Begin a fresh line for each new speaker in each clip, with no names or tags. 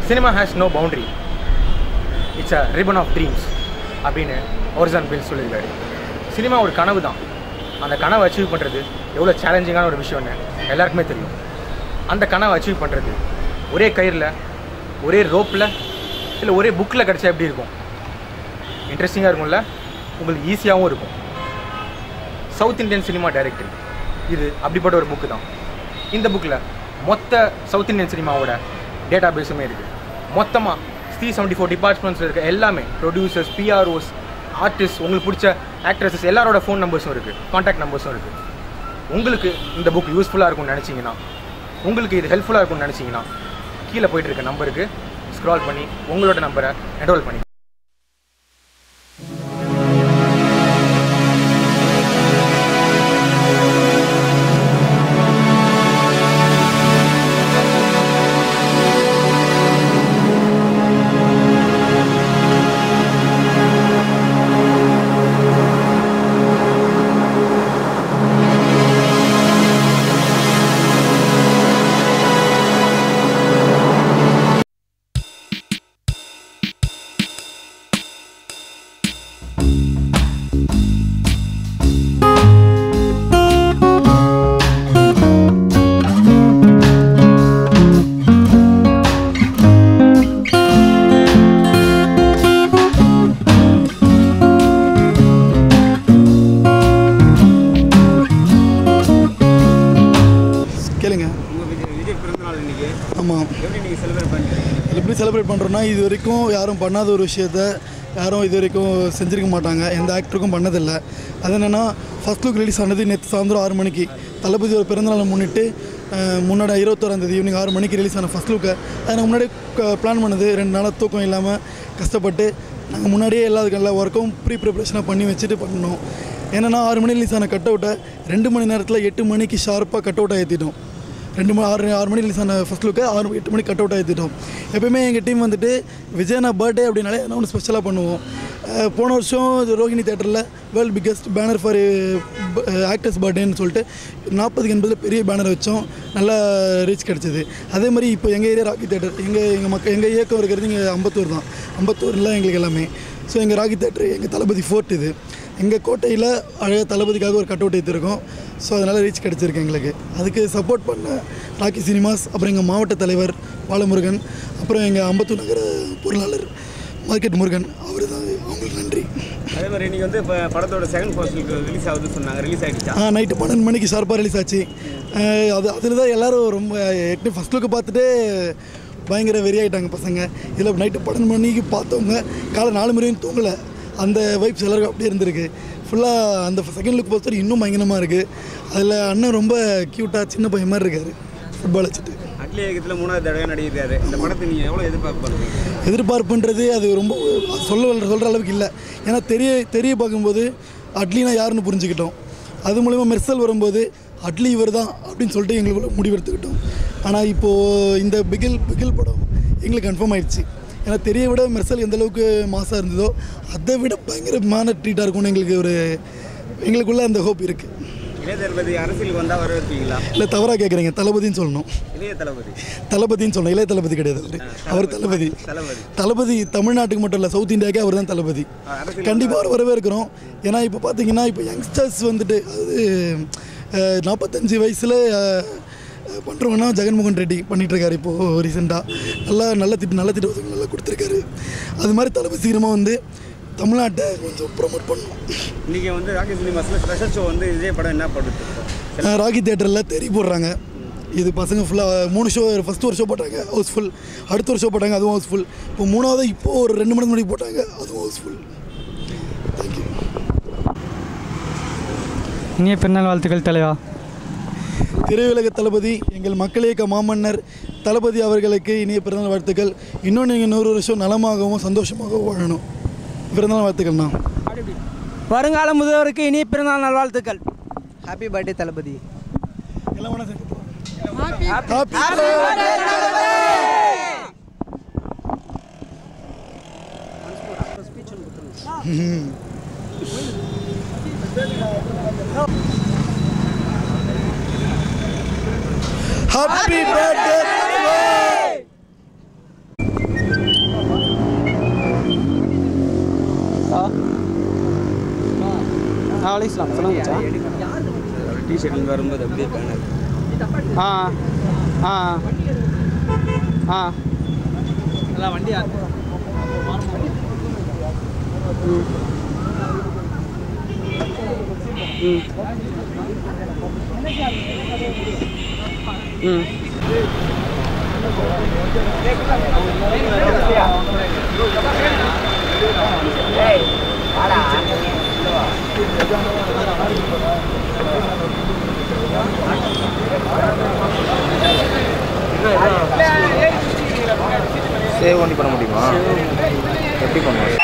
Cinema has no boundary it's a ribbon of dreams அப்படின்னு original பில் சொல்லியிருக்காரு cinema ஒரு கனவு தான் அந்த கனவை அச்சீவ் பண்ணுறது எவ்வளோ சேலஞ்சிங்கான ஒரு விஷயம்னு எல்லாருக்குமே தெரியும் அந்த கனவை அச்சீவ் பண்ணுறது ஒரே கயிறில் ஒரே ரோப்பில் இல்லை ஒரே புக்கில் கிடச்சா எப்படி இருக்கும் இன்ட்ரெஸ்டிங்காக இருக்கும்ல உங்களுக்கு ஈஸியாகவும் இருக்கும் சவுத் இந்தியன் சினிமா டைரக்டரி இது அப்படிப்பட்ட ஒரு புக்கு தான் இந்த புக்கில் மொத்த சவுத் இந்தியன் சினிமாவோட டேட்டா பேஸுமே இருக்குது மொத்தமாக த்ரீ செவன்ட்டி ஃபோர் டிபார்ட்மெண்ட்ஸில் இருக்க எல்லாமே ப்ரொடியூசர்ஸ் பிஆர்ஓஸ் ஆர்டிஸ்ட் உங்களுக்கு பிடிச்ச ஆக்ட்ரஸஸ் எல்லாரோட ஃபோன் நம்பர்ஸும் இருக்குது காண்டாக்ட் நம்பர்ஸும் இருக்குது உங்களுக்கு இந்த புக் யூஸ்ஃபுல்லாக இருக்கும்னு நினச்சிங்கன்னா உங்களுக்கு இது ஹெல்ப்ஃபுல்லாக இருக்கும்னு நினச்சிங்கன்னா கீழே போயிட்டு இருக்க நம்பருக்கு ஸ்க்ரால் பண்ணி உங்களோட நம்பரை என்ரோல் பண்ணி
கேளுங்க
உங்கள் விஜய் விஜய் பிறந்தநாள் இன்னைக்கு
ஆமாம்
எப்படி நீங்கள் செலிப்ரேட் பண்ணுறீங்க
எப்படி செலிப்ரேட் பண்ணுறோன்னா இது வரைக்கும் யாரும் பண்ணாத ஒரு விஷயத்த யாரும் இது வரைக்கும் செஞ்சிருக்க மாட்டாங்க எந்த ஆக்டருக்கும் பண்ணதில்லை அது என்னென்னா ஃபஸ்ட் லுக் ரிலீஸ் ஆனது நேற்று சாயந்தரம் ஆறு மணிக்கு தளபதி ஒரு பிறந்தநாளை முன்னிட்டு அஹ், முன்னாடி இருபத்தோராந்தேதி ஈவினிங் ஆறு மணிக்கு ரிலீஸ் ஆன ஃபஸ்ட் லுக்கை அதை நாங்கள் முன்னாடி பிளான் பண்ணது ரெண்டு நாளாக தூக்கம் இல்லாமல் கஷ்டப்பட்டு நாங்கள் முன்னாடியே எல்லா எல்லா ஒர்க்கும் ப்ரீ ப்ரிப்ரேஷனாக பண்ணி வச்சுட்டு பண்ணோம் என்னென்னா ஆறு மணி ரிலீஸ் ஆன கட் அவுட்டை ரெண்டு மணி நேரத்தில் எட்டு மணிக்கு ஷார்ப்பாக கட் அவுட்டாக ஏற்றிட்டோம் ரெண்டு மணி ஆறு ஆறு மணி ரிலீஸ் ஆன ஃபஸ்ட் லுக்கு ஆறு எட்டு மணிக்கு கட் அவுட் ஆகிட்டோம் எப்பயுமே எங்கள் டீம் வந்துட்டு விஜயனா பர்த்டே அப்படின்னாலே என்ன ஒன்று ஸ்பெஷலாக பண்ணுவோம் அஹ் போன வருஷம் இது ரோஹிணி தேட்டரில் world biggest banner for actors பர்த்டேன்னு சொல்லிட்டு நாற்பதுக்கு எண்பதில் பெரிய பேனர் வச்சோம் நல்லா ரீச் கிடச்சிது அதே மாதிரி இப்போ எங்கள் ஏரியா ராக்கி தேட்டர் எங்கள் எங்கள் மக்கள் எங்கள் இயக்கம் இருக்கிறது இங்கே அம்பத்தூர் தான் அம்பத்தூரில் எங்களுக்கு எல்லாமே ஸோ எங்கள் ராக்கி தேட்டர் எங்கள் தளபதி ஃபோர்ட் இது எங்கள் கோட்டையில் அழகாக தளபதிக்காக ஒரு கட் அவுட் எடுத்திருக்கோம் ஸோ அதனால் ரீச் கிடச்சிருக்கு எங்களுக்கு அதுக்கு சப்போர்ட் பண்ண ராக்கி சினிமாஸ் அப்புறம் எங்கள் மாவட்ட தலைவர் பாலமுருகன் அப்புறம் எங்கள் அம்பத்தூர் நகர பொருளாளர் மார்க்கெட் முருகன் அவர் தான் அவங்களுக்கு நன்றி
அதே மாதிரி இன்னைக்கு வந்து இப்போ படத்தோட செகண்ட் ஃபர்ஸ்ட் ரிலீஸ் ஆகுதுன்னு சொன்னாங்க ரிலீஸ் ஆகிடுச்சா
ஆ நைட்டு பன்னெண்டு மணிக்கு ஷார்ப்பாக ரிலீஸ் ஆச்சு அஹ் அது அதில் தான் எல்லோரும் ரொம்ப எட்டு ஃபஸ்ட் லுக்கு பார்த்துட்டு பயங்கர வெறியாயிட்டாங்க பசங்க இதில் நைட்டு பன்னெண்டு மணிக்கு பார்த்தவங்க காலை நாலு மணியும் தூங்கலை அந்த வைப்ஸ் எல்லாருக்கும் அப்படியே இருந்திருக்கு ஃபுல்லாக அந்த செகண்ட் லுக் பொறுத்தவரை இன்னும் பயங்கரமாக இருக்குது அதில் அண்ணன் ரொம்ப க்யூட்டாக சின்ன பையன் மாதிரி இருக்கார் ஃபுட்பால் வச்சுட்டு
அட்லி இயக்கத்தில் மூணாவது தடவை நடிக்கிறாரு இந்த படத்தை நீங்கள் எவ்வளோ எதிர்பார்ப்பு பண்ணுறீங்க
எதிர்பார்ப்புன்றது அது ரொம்ப சொல்ல சொல்கிற அளவுக்கு இல்லை ஏன்னா தெரிய தெரிய பார்க்கும்போது அட்லினா யாருன்னு புரிஞ்சுக்கிட்டோம் அது மூலிமா மெர்சல் வரும்போது அட்லி இவர் தான் அப்படின்னு சொல்லிட்டு எங்களுக்குள்ள முடிவெடுத்துக்கிட்டோம் ஆனால் இப்போது இந்த பிகில் பிகில் படம் எங்களுக்கு கன்ஃபார்ம் ஆயிடுச்சு ஏன்னா தெரிய விட மெர்சல் எந்த அளவுக்கு மாசாக இருந்ததோ அதை விட பயங்கரமான ட்ரீட்டாக இருக்கும்னு எங்களுக்கு ஒரு எங்களுக்குள்ள அந்த ஹோப் இருக்குது
இளைய தளபதி அரசியலுக்கு வந்தால் வரவேற்பீங்களா
இல்லை தவறாக கேட்குறீங்க தளபதின்னு சொல்லணும்
இளைய தளபதி
தளபதின்னு சொல்லணும் இளைய தளபதி கிடையாது அவர் அவர் தளபதி
தளபதி
தளபதி தமிழ்நாட்டுக்கு மட்டும் இல்லை சவுத் இந்தியாவுக்கே அவர் தான் தளபதி
அரசியல்
கண்டிப்பாக அவர் வரவேற்கிறோம் ஏன்னா இப்போ பார்த்தீங்கன்னா இப்போ யங்ஸ்டர்ஸ் வந்துட்டு அது நாற்பத்தஞ்சு வயசில் பண்ணுறவங்கன்னா ஜெகன்மோகன் ரெட்டி பண்ணிட்டு இருக்காரு இப்போது ரீசெண்டாக நல்லா நல்ல திட்டு நல்ல திட்டு வசதி நல்லா கொடுத்துருக்காரு அது மாதிரி தளபதி சீக்கிரமாக வந்து தமிழ்நாட்டை கொஞ்சம் ப்ரொமோட் பண்ணணும்
இன்றைக்கி வந்து ராக்கி சினிமாஸில் ஸ்பெஷல் ஷோ வந்து விஜய் படம் என்ன படுத்து
அஹ் ராக்கி தேட்டரில் தெரி போடுறாங்க இது பசங்க ஃபுல்லாக மூணு ஷோ ஃபஸ்ட்டு ஒரு ஷோ போட்டாங்க ஹவுஸ்ஃபுல் அடுத்த ஒரு ஷோ போட்டாங்க அதுவும் ஹவுஸ்ஃபுல் இப்போ மூணாவது இப்போது ஒரு ரெண்டு மணிக்கு முன்னாடி போட்டாங்க அதுவும் ஹவுஸ்ஃபுல் தேங்க்யூ
இனிய பிறநாள் வாழ்த்துக்கள் தலைவா
திரையுலக தளபதி எங்கள் மக்கள் இயக்க மாமன்னர் தளபதி அவர்களுக்கு இனிய பிறந்தநாள் வாழ்த்துக்கள் இன்னும் நீங்கள் நூறு வருஷம் நலமாகவும் சந்தோஷமாகவும் வாழணும் பிறந்தநாள் வாழ்த்துக்கள்ண்ணா
வருங்கால முதல்வருக்கு இனிய பிறந்தநாள் நல்வாழ்த்துக்கள் ஹாப்பி பர்த்டே தளபதி
எல்லாம் ஒன்றா சேர்ந்து ஹாப்பி பர்த்டே
அழைக்கலாம் சொல்லுங்க மச்சான்
டிஷர்ட்ல வரும்போது அப்படியே பேனர்
ஆ ஆ ஆ
எல்லாம் வண்டி
ம் ம் ம்
சேவ் பண்ணி பண்ண முடியுமா எப்படி பண்ணுவோம்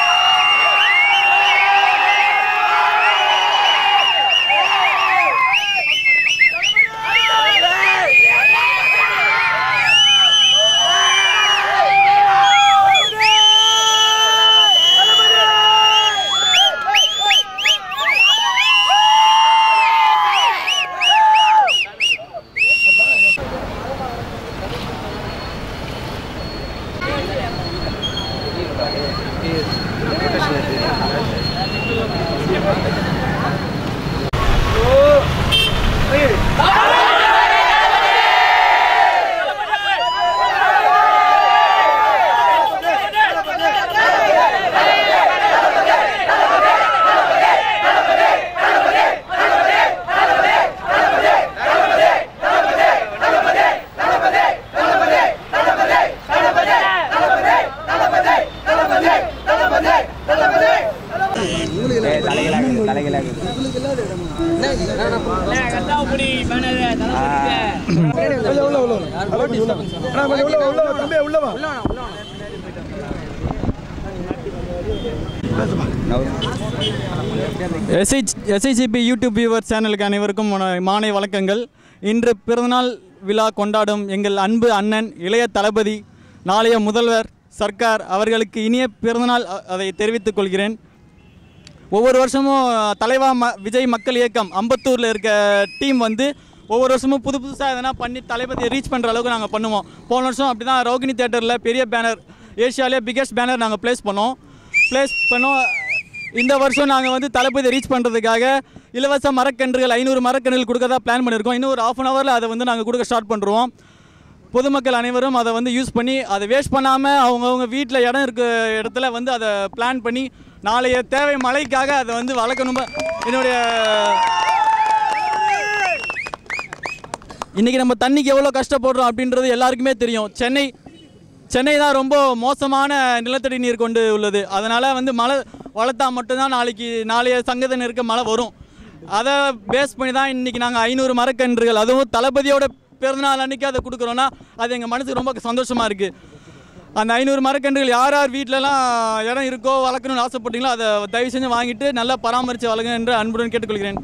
எஸ்ஐ எஸ்ஐசிபி யூடியூப் வியூவர் சேனலுக்கு அனைவருக்கும் வண- மாலை வணக்கங்கள் இன்று பிறந்தநாள் விழா கொண்டாடும் எங்கள் அன்பு அண்ணன் இளைய தளபதி நாளைய முதல்வர் சர்க்கார் அவர்களுக்கு இனிய பிறந்தநாள் அ- அதை தெரிவித்துக் கொள்கிறேன் ஒவ்வொரு வருஷமும் தலைவா ம விஜய் மக்கள் இயக்கம் அம்பத்தூரில் இருக்க டீம் வந்து ஒவ்வொரு வருஷமும் புது புதுசாக எதனா பண்ணி தளபதியை ரீச் பண்ணுற அளவுக்கு நாங்கள் பண்ணுவோம் போன வருஷம் அப்படி தான் ரோகிணி தேட்டரில் பெரிய பேனர் ஏஷியாலே பிக்கெஸ்ட் பேனர் நாங்கள் ப்ளேஸ் பண்ணோம் ப்ளேஸ் பண்ணோம் இந்த வருஷம் நாங்கள் வந்து தளபதியை ரீச் பண்ணுறதுக்காக இலவச மரக்கன்றுகள் ஐநூறு மரக்கன்றுகள் கொடுக்கறதா பிளான் பண்ணியிருக்கோம் இன்னும் ஒரு ஆஃப் அன் ஹவரில் அதை வந்து நாங்கள் கொடுக்க ஸ்டார்ட் பண்ணுறோம் பொதுமக்கள் அனைவரும் அதை வந்து யூஸ் பண்ணி அதை வேஸ்ட் பண்ணாமல் அவங்கவுங்க வீட்டில் இடம் இருக்க இடத்துல வந்து அதை பிளான் பண்ணி நாளைய தேவை மழைக்காக அதை வந்து வளர்க்கணும் என்னுடைய இன்றைக்கி நம்ம தண்ணிக்கு எவ்வளோ கஷ்டப்படுறோம் அப்படின்றது எல்லாருக்குமே தெரியும் சென்னை சென்னை தான் ரொம்ப மோசமான நிலத்தடி நீர் கொண்டு உள்ளது அதனால் வந்து மழை வளர்த்தா மட்டும்தான் நாளைக்கு நாளைய சங்கதனருக்கு மழை வரும் அதை பேஸ் பண்ணி தான் இன்றைக்கி நாங்கள் ஐநூறு மரக்கன்றுகள் அதுவும் தளபதியோட பிறந்தநாள் அன்றைக்கி அதை கொடுக்குறோன்னா அது எங்கள் மனசுக்கு ரொம்ப சந்தோஷமாக இருக்குது அந்த ஐநூறு மரக்கன்றுகள் யார் யார் வீட்டிலலாம் இடம் இருக்கோ வளர்க்கணும்னு ஆசைப்பட்டீங்களோ அதை தயவு செஞ்சு வாங்கிட்டு நல்லா பராமரித்து வளர்ங்க என்று அன்புடன் கேட்டுக்கொள்கிறேன்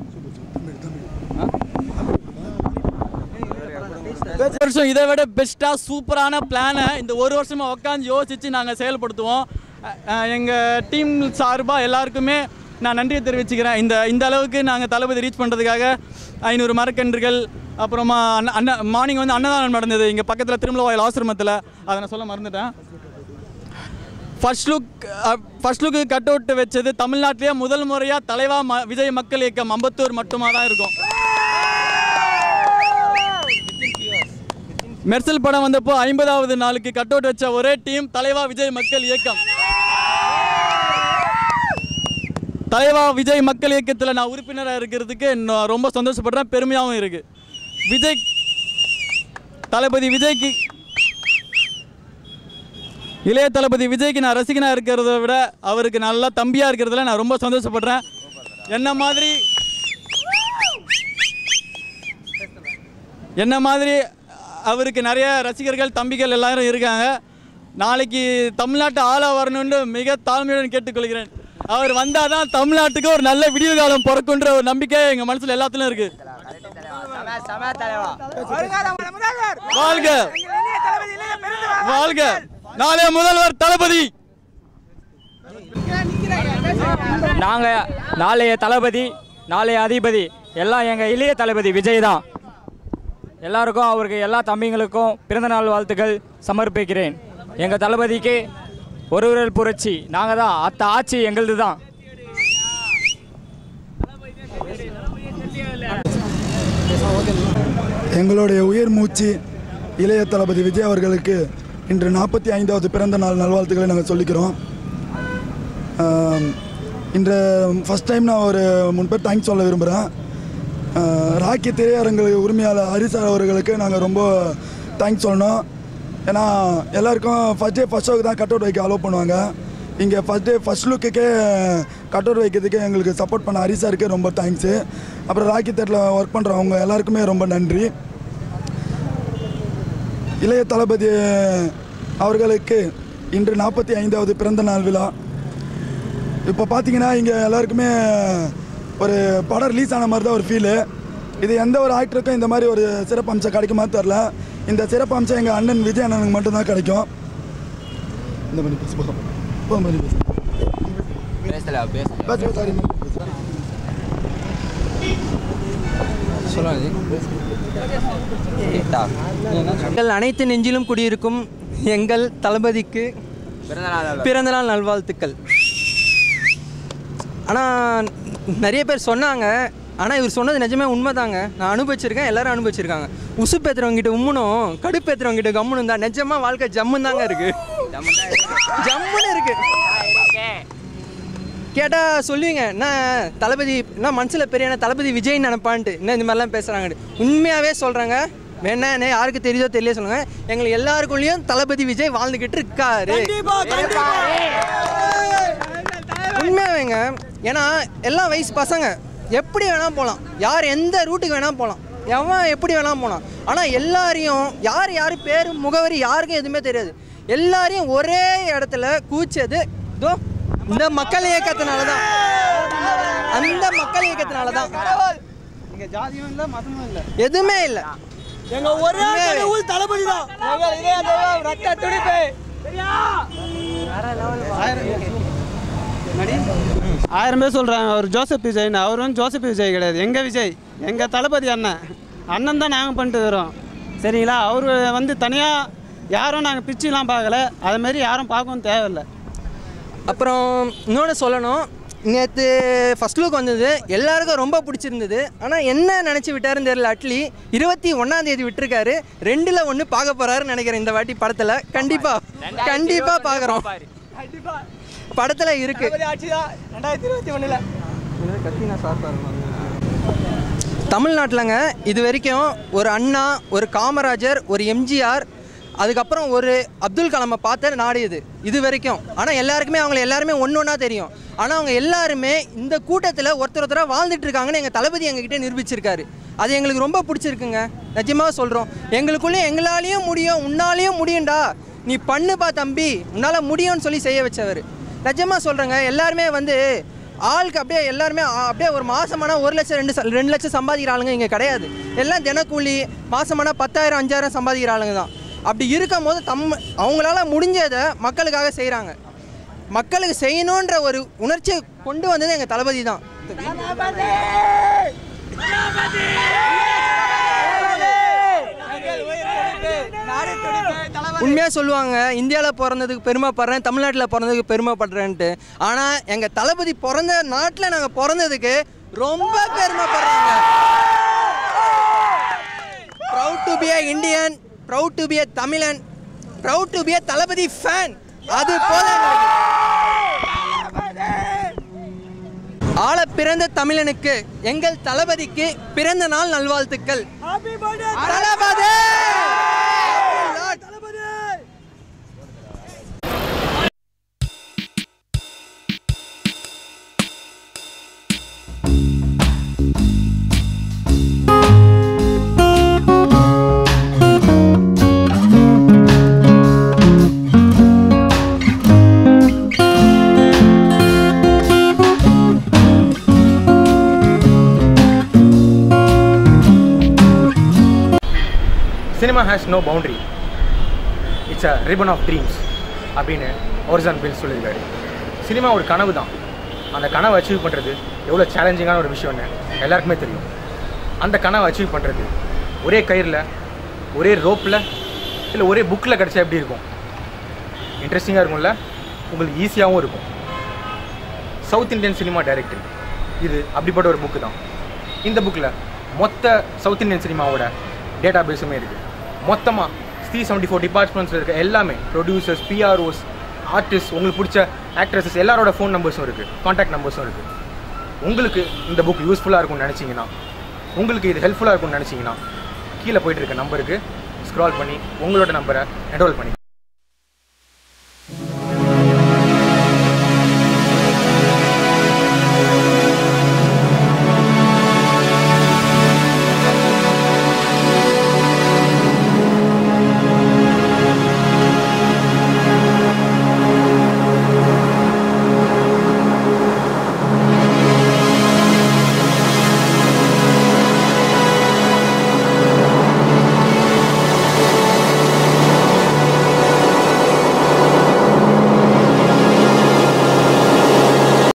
இந்த வருஷம் இதை விட பெஸ்ட்டாக சூப்பரான பிளானை இந்த ஒரு வருஷமாக உட்காந்து யோசித்து நாங்கள் செயல்படுத்துவோம் எங்கள் டீம் சார்பாக எல்லாருக்குமே நான் நன்றியை தெரிவிச்சுக்கிறேன் இந்த இந்த அளவுக்கு நாங்கள் தளபதி ரீச் பண்ணுறதுக்காக ஐநூறு மரக்கன்றுகள் அப்புறமா அண்ண அண்ணா மார்னிங் வந்து அன்னதானம் நடந்தது இங்கே பக்கத்தில் திருமலவாயில் ஆசிரமத்தில் அதை நான் சொல்ல மறந்துட்டேன் ஃபர்ஸ்ட் லுக் ஃபர்ஸ்ட் லுக்கு கட் அவுட் வச்சது தமிழ்நாட்டிலேயே முதல் முறையாக தலைவா ம விஜய் மக்கள் இயக்கம் அம்பத்தூர் மட்டுமா தான் இருக்கும் மெர்சல் படம் வந்தப்போ ஐம்பதாவது நாளுக்கு கட் அவுட் வச்ச ஒரே டீம் தலைவா விஜய் மக்கள் இயக்கம் தலைவா விஜய் மக்கள் இயக்கத்தில் நான் உறுப்பினராக இருக்கிறதுக்கு நான் ரொம்ப சந்தோஷப்படுறேன் பெருமையாகவும் இருக்கு விஜய் தளபதி விஜய்க்கு இளைய தளபதி விஜய்க்கு நான் ரசிகனாக இருக்கிறத விட அவருக்கு நல்லா தம்பியாக இருக்கிறதுல நான் ரொம்ப சந்தோஷப்படுறேன் என்ன மாதிரி என்ன மாதிரி அவருக்கு நிறைய ரசிகர்கள் தம்பிகள் எல்லாரும் இருக்காங்க நாளைக்கு தமிழ்நாட்டு ஆளா வரணும்னு மிக தாழ்மையுடன் கேட்டுக்கொள்கிறேன் அவர் வந்தால் தான் தமிழ்நாட்டுக்கு ஒரு நல்ல விடிவு காலம் பிறக்குன்ற ஒரு நம்பிக்கை எங்கள் மனசில் எல்லாத்துலையும் இருக்கு வாழ்க வாழ்க நாளைய முதல்வர் தளபதி
நாங்கள் நாளைய தளபதி நாளைய அதிபதி எல்லாம் எங்கள் இளைய தளபதி விஜய் தான் எல்லாருக்கும் அவருக்கு எல்லா தம்பிங்களுக்கும் பிறந்தநாள் வாழ்த்துக்கள் சமர்ப்பிக்கிறேன் எங்கள் தளபதிக்கு ஒரு விரல் புரட்சி நாங்கள் தான் அத்த ஆட்சி எங்களது தான்
எங்களுடைய உயிர் மூச்சு இளைய தளபதி விஜய் அவர்களுக்கு இன்று நாற்பத்தி ஐந்தாவது பிறந்த நாள் நல்வாழ்த்துக்களை நாங்கள் சொல்லிக்கிறோம் ஆம், இன்று ஃபஸ்ட் டைம் நான் ஒரு முன்பேர் தேங்க்ஸ் சொல்ல விரும்புகிறேன் ராக்கி திரையரங்கு உரிமையாளர் ஹரிஸ் அவர்களுக்கு நாங்கள் ரொம்ப தேங்க்ஸ் சொல்லணும் ஏன்னா எல்லாருக்கும் ஃபஸ்ட் டே ஃபஸ்ட் ஷோக்கு தான் கட் அவுட் வைக்க அலோவ் பண்ணுவாங்க இங்கே ஃபஸ்ட் டே ஃபஸ்ட் லுக்குக்கே கட் அவுட் வைக்கிறதுக்கு எங்களுக்கு சப்போர்ட் பண்ண ஹரிஸ் சாருக்கு ரொம்ப தேங்க்ஸு அப்புறம் ராக்கி தேட்டரில் ஒர்க் பண்ணுறவங்க எல்லாருக்குமே ரொம்ப நன்றி இளைய தளபதி அவர்களுக்கு இன்று நாற்பத்தி ஐந்தாவது பிறந்த நாள் விழா இப்போ பார்த்தீங்கன்னா இங்கே எல்லாருக்குமே ஒரு படம் ரிலீஸ் ஆன மாதிரி தான் ஒரு ஃபீலு இது எந்த ஒரு ஆக்டருக்கும் இந்த மாதிரி ஒரு சிறப்பு அம்சம் கிடைக்குமா தெரில இந்த சிறப்பு அம்சம் எங்கள் அண்ணன் விஜய் அண்ணனுக்கு மட்டும்தான் கிடைக்கும் இந்த மாதிரி பேச போதும் போதும் மாதிரி பேசு பேசு, பேசு, sorry, பேசு.
எங்கள் அனைத்து நெஞ்சிலும் குடியிருக்கும் எங்கள் தளபதிக்கு பிறந்தநாள் நல்வாழ்த்துக்கள் ஆனால் நிறைய பேர் சொன்னாங்க ஆனால் இவர் சொன்னது நிஜமே உண்மைதாங்க நான் அனுபவிச்சிருக்கேன் எல்லாரும் அனுபவிச்சிருக்காங்க உசுப்பேத்துறவங்கிட்ட உம்முனும் கடுப்பேத்துறவங்கிட்ட கம்முனும் தான் நிஜமா வாழ்க்கை ஜம்முன்னு தாங்க இருக்கு ஜம்முன்னு இருக்கு கேட்டால் சொல்லுவீங்க என்ன தளபதி என்ன மனசில் பெரிய என்ன தளபதி விஜய் நினைப்பான்ட்டு என்ன இந்த மாதிரிலாம் பேசுகிறாங்க உண்மையாகவே சொல்கிறாங்க வேணா என்ன யாருக்கு தெரியுதோ தெரியல சொல்லுங்க எங்களுக்கு எல்லாருக்குள்ளேயும் தளபதி விஜய் வாழ்ந்துக்கிட்டு இருக்காரு உண்மையாவேங்க ஏன்னா எல்லாம் வயசு பசங்க எப்படி வேணா போகலாம் யார் எந்த ரூட்டுக்கு வேணா போகலாம் எவன் எப்படி வேணா போகலாம் ஆனால் எல்லாரையும் யார் யார் பேர் முகவரி யாருக்கும் எதுவுமே தெரியாது எல்லாரையும் ஒரே இடத்துல கூச்சது இதோ இந்த மக்கள் இயக்கத்தினால தான் அந்த மக்கள் இயக்கத்தினால தான்
இங்க ஜாதியும் இல்லை மதமும் இல்லை
எதுவுமே இல்லை
எங்க ஒரே கடவுள் தளபதி தான் ரத்த துடிப்பு ஆயிரம் பேர் சொல்கிறாங்க அவர் ஜோசப் விஜய்னு அவர் வந்து ஜோசப் விஜய் கிடையாது எங்கள் விஜய் எங்கள் தளபதி அண்ணன் அண்ணன் தான் நாங்கள் பண்ணிட்டு வரோம் சரிங்களா அவர் வந்து தனியாக யாரும் நாங்கள் பிச்சுலாம் பார்க்கல அதுமாரி யாரும் பார்க்கவும் தேவையில்லை
அப்புறம் இன்னொன்று சொல்லணும் நேற்று ஃபஸ்ட் லுக் வந்தது எல்லாருக்கும் ரொம்ப பிடிச்சிருந்தது ஆனால் என்ன நினச்சி விட்டாருன்னு தெரியல அட்லி இருபத்தி ஒன்றாந்தேதி விட்டுருக்காரு ரெண்டில் ஒன்று பார்க்க போகிறாருன்னு நினைக்கிறேன் இந்த வாட்டி படத்தில் கண்டிப்பாக கண்டிப்பாக பார்க்குறோம் படத்தில் இருக்கு
ரெண்டாயிரத்தி இருபத்தி ஒன்றில்
தமிழ்நாட்டிலங்க இது வரைக்கும் ஒரு அண்ணா ஒரு காமராஜர் ஒரு எம்ஜிஆர் அதுக்கப்புறம் ஒரு அப்துல் கலாமை பார்த்த நாடு இது இது வரைக்கும் ஆனால் எல்லாருக்குமே அவங்கள எல்லாருமே ஒன்று ஒன்றா தெரியும் ஆனால் அவங்க எல்லாருமே இந்த கூட்டத்தில் ஒருத்தர் ஒருத்தராக வாழ்ந்துட்டு இருக்காங்கன்னு எங்கள் தளபதி எங்ககிட்ட நிரூபிச்சிருக்காரு அது எங்களுக்கு ரொம்ப பிடிச்சிருக்குங்க நிஜமாக சொல்கிறோம் எங்களுக்குள்ளே எங்களாலேயும் முடியும் உன்னாலேயும் முடியும்டா நீ பண்ணுப்பா தம்பி உன்னால் முடியும்னு சொல்லி செய்ய வச்சவர் நிஜமாக சொல்கிறேங்க எல்லாருமே வந்து ஆளுக்கு அப்படியே எல்லாருமே ஆ- அப்படியே ஒரு மாசமானா ஒரு லட்சம் ரெண்டு ச- ரெண்டு லட்சம் சம்பாதிக்கிற ஆளுங்க இங்கே கிடையாது எல்லாம் தினக்கூலி மாசமானா பத்தாயிரம் அஞ்சாயிரம் சம்பாதிக்கிற ஆளுங்க தான் அப்படி இருக்கும் போது தம் அவங்களால முடிஞ்சதை மக்களுக்காக செய்கிறாங்க மக்களுக்கு செய்யணுன்ற ஒரு உணர்ச்சியை கொண்டு வந்தது எங்கள் தளபதி தான் உண்மையாக சொல்லுவாங்க இந்தியாவில் பிறந்ததுக்கு பெருமைப்படுறேன் தமிழ்நாட்டில் பிறந்ததுக்கு பெருமைப்படுறேன்ட்டு ஆனால் எங்கள் தளபதி பிறந்த நாட்டில் நாங்கள் பிறந்ததுக்கு ரொம்ப பெருமைப்படுறாங்க proud to be a Indian proud to be a Tamizhan proud to be a Thalapathy fan அது போதும் எங்களுக்கு. ஆள பிறந்த தமிழனுக்கு எங்கள் தளபதிக்கு பிறந்த நாள் நல்வாழ்த்துக்கள் Thalapathy
cinema has no boundary it's a ribbon of dreams அப்படின்னு ஒரிஜினல் பில் சொல்லியிருக்காரு சினிமா ஒரு கனவு தான் அந்த கனவை அச்சீவ் பண்ணுறது எவ்வளோ சேலஞ்சிங்கான ஒரு விஷயம்னு எல்லாருக்குமே தெரியும் அந்த கனவை அச்சீவ் பண்ணுறது ஒரே கயிறில் ஒரே ரோப்பில் இல்லை ஒரே புக்கில் கிடச்சா எப்படி இருக்கும் இன்ட்ரெஸ்டிங்காக இருக்கும்ல உங்களுக்கு ஈஸியாகவும் இருக்கும் சவுத் இந்தியன் சினிமா டைரக்டர் இது அப்படிப்பட்ட ஒரு புக்கு தான் இந்த புக்கில் மொத்த சவுத் இந்தியன் சினிமாவோட டேட்டா பேஸுமே இருக்குது மொத்தமாக த்ரீ செவன்ட்டி ஃபோர் டிபார்ட்மெண்ட்ஸில் இருக்க எல்லாமே ப்ரொடியூசர்ஸ் பிஆர்ஓஸ் ஆர்டிஸ்ட் உங்களுக்கு பிடிச்ச ஆக்ட்ரஸஸ் எல்லாரோட ஃபோன் நம்பர்ஸும் இருக்குது காண்டாக்ட் நம்பர்ஸும் இருக்குது உங்களுக்கு இந்த புக் யூஸ்ஃபுல்லாக இருக்கும்னு நினச்சிங்கன்னா உங்களுக்கு இது ஹெல்ப்ஃபுல்லாக இருக்கும்னு நினச்சிங்கன்னா கீழே போயிட்டு இருக்க நம்பருக்கு ஸ்க்ரால் பண்ணி உங்களோட நம்பரை என்ரோல் பண்ணி